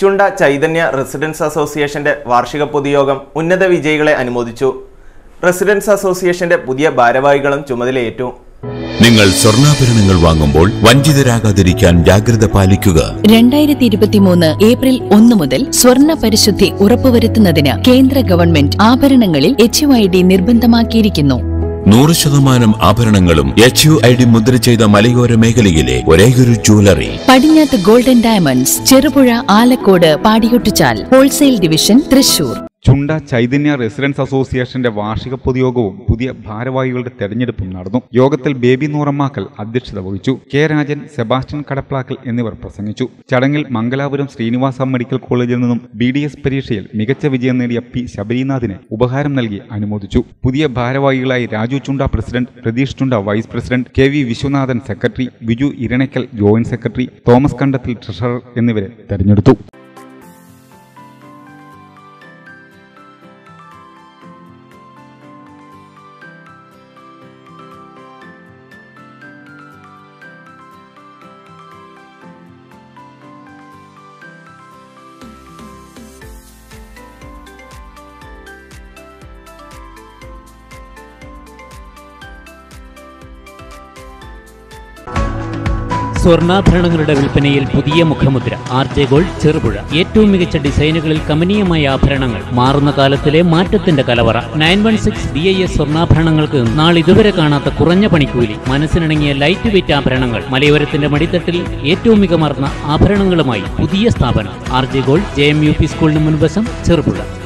ചുണ്ട Chaitanya residence അസോസിയേഷന്റെ വാർഷിക പൊതുയോഗം ഉന്നത വിജയികളെ അനുമോദിച്ചു റെസിഡൻസ് അസോസിയേഷന്റെ പുതിയ ഭാരവാഹികളും ചുമതലയേറ്റു നിങ്ങൾ സ്വർണ്ണാഭരണങ്ങൾ വാങ്ങുമ്പോൾ വഞ്ചിതരാകാതിരിക്കാൻ ജാഗ്രത പാലിക്കുക രണ്ടായിരത്തി ഇരുപത്തിമൂന്ന് ഏപ്രിൽ ഒന്ന് മുതൽ സ്വർണ്ണ പരിശുദ്ധി ഉറപ്പുവരുത്തുന്നതിന് കേന്ദ്ര ഗവൺമെന്റ് ആഭരണങ്ങളിൽ എച്ച് ഐ ഡി നിർബന്ധമാക്കിയിരിക്കുന്നു നൂറ് ശതമാനം ആഭരണങ്ങളും എച്ച് യു ഐ ഡി മുദ്ര ചെയ്ത മലയോര മേഖലയിലെ ഒരേയൊരു ജ്വല്ലറി പടിഞ്ഞാത്ത് Golden Diamonds Cherupuzha Alakode Padiyottuchal wholesale division Thrissur Chunda Chaitanya residence അസോസിയേഷന്റെ വാർഷിക പൊതുയോഗവും പുതിയ ഭാരവാഹികളുടെ തെരഞ്ഞെടുപ്പും നടന്നു യോഗത്തിൽ ബേബി നൂറമ്മാക്കൽ അധ്യക്ഷത വഹിച്ചു കെ രാജൻ സെബാസ്റ്റ്യൻ കടപ്ലാക്കൽ എന്നിവർ പ്രസംഗിച്ചു ചടങ്ങിൽ മംഗലാപുരം ശ്രീനിവാസ മെഡിക്കൽ കോളേജിൽ നിന്നും ബി ഡി എസ് പരീക്ഷയിൽ മികച്ച വിജയം നേടിയ പി ശബരിനാഥിനെ ഉപഹാരം നൽകി അനുമോദിച്ചു പുതിയ ഭാരവാഹികളായി Raju Chunda president Pratheesh Chunda vice president K V Viswanathan secretary Biju Iranakkal joint secretary Thomas Kandathil treasurer എന്നിവരെ തെരഞ്ഞെടുത്തു സ്വർണ്ണാഭരണങ്ങളുടെ വിൽപ്പനയിൽ പുതിയ മുഖമുദ്ര ആർ ജെ ഗോൾഡ് ചെറുപുഴ ഏറ്റവും മികച്ച ഡിസൈനുകളിൽ കമനീയമായ ആഭരണങ്ങൾ മാറുന്ന കാലത്തിലെ മാറ്റത്തിന്റെ കലവറ nine one six B I S സ്വർണ്ണാഭരണങ്ങൾക്ക് നാളിതുവരെ കാണാത്ത കുറഞ്ഞ പണിക്കൂലി മനസ്സിനിണങ്ങിയ ലൈറ്റ് വെയിറ്റ് ആഭരണങ്ങൾ മലയോരത്തിന്റെ മടിത്തട്ടിൽ ഏറ്റവും മികമാർന്ന ആഭരണങ്ങളുമായി പുതിയ സ്ഥാപനം R J gold J M U P സ്കൂളിന് മുൻവശം ചെറുപുഴ